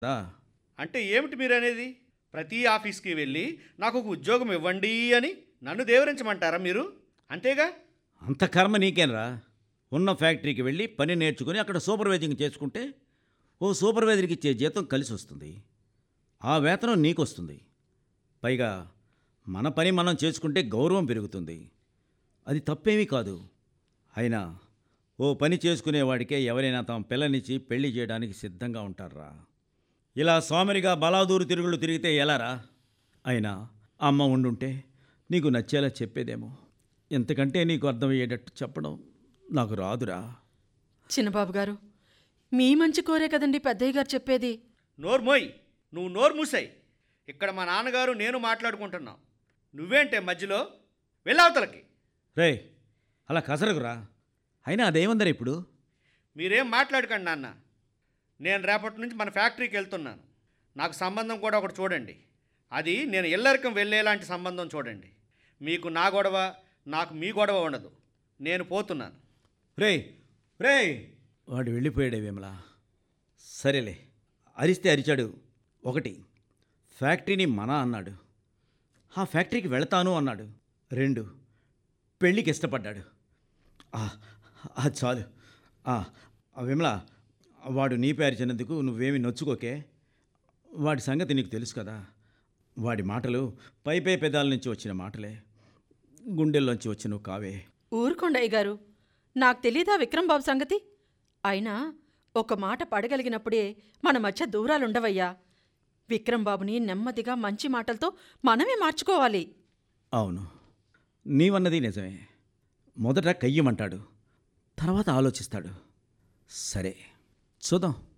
రా అంటే ఏమిటి మీరు అనేది ప్రతి ఆఫీస్కి వెళ్ళి నాకు ఒక ఉద్యోగం ఇవ్వండి అని నన్ను దేవరించమంటారా మీరు అంతేగా అంత కర్మ నీకేనరా ఉన్న ఫ్యాక్టరీకి వెళ్ళి పని నేర్చుకుని అక్కడ సూపర్వైజింగ్ చేసుకుంటే ఓ సూపర్వైజర్కి ఇచ్చే జీతం కలిసి వస్తుంది ఆ వేతనం నీకు వస్తుంది పైగా మన పని మనం చేసుకుంటే గౌరవం పెరుగుతుంది అది తప్పేమీ కాదు అయినా ఓ పని చేసుకునేవాడికే ఎవరైనా తమ పిల్లనిచ్చి పెళ్లి చేయడానికి సిద్ధంగా ఉంటారా ఇలా సోమరిగా బలాదూరు తిరుగుళ్ళు తిరిగితే ఎలారా అయినా అమ్మ ఉండుంటే నీకు నచ్చేలా చెప్పేదేమో ఎంతకంటే నీకు అర్థమయ్యేటట్టు చెప్పడం నాకు రాదురా చిన్నబాబు గారు మీ మంచి కోరే కదండి పెద్దయ్య గారు చెప్పేది నోరు మోయ్ నువ్వు నోరు మూసాయి ఇక్కడ మా నాన్నగారు నేను మాట్లాడుకుంటున్నాం నువ్వేంటే మధ్యలో వెళ్ళవతలకి రే అలా కసరకురా అయినా అదేముందరా ఇప్పుడు మీరేం మాట్లాడకండి నాన్న నేను రేపటి నుంచి మన ఫ్యాక్టరీకి వెళ్తున్నాను నాకు సంబంధం కూడా ఒకటి చూడండి అది నేను ఇల్లరికం వెళ్ళేలాంటి సంబంధం చూడండి మీకు నా గొడవ నాకు మీ గొడవ ఉండదు నేను పోతున్నాను రే రే వాడు వెళ్ళిపోయాడే విమలా సరేలే అరిస్తే అరిచాడు ఒకటి ఫ్యాక్టరీని మన అన్నాడు ఆ ఫ్యాక్టరీకి వెళతాను అన్నాడు రెండు పెళ్ళికి ఇష్టపడ్డాడు ఆ, అది చాలు ఆ, ఆ విమల వాడు నీ పేరు చిన్నందుకు నువ్వేమి నొచ్చుకోకే వాడి సంగతి నీకు తెలుసు కదా వాడి మాటలు పై పై పెదాల నుంచి వచ్చిన మాటలే గుండెల్లోంచి వచ్చినవి కావే ఊరుకోండయ్య గారు నాకు తెలీదా విక్రమ్ బాబు సంగతి అయినా ఒక మాట పడగలిగినప్పుడే మన మధ్య దూరాలుండవయ్యా విక్రమ్ బాబుని నెమ్మదిగా మంచి మాటలతో మనమే మార్చుకోవాలి అవును నీవన్నది నిజమే మొదట కయ్యమంటాడు తర్వాత ఆలోచిస్తాడు సరే చూద్దాం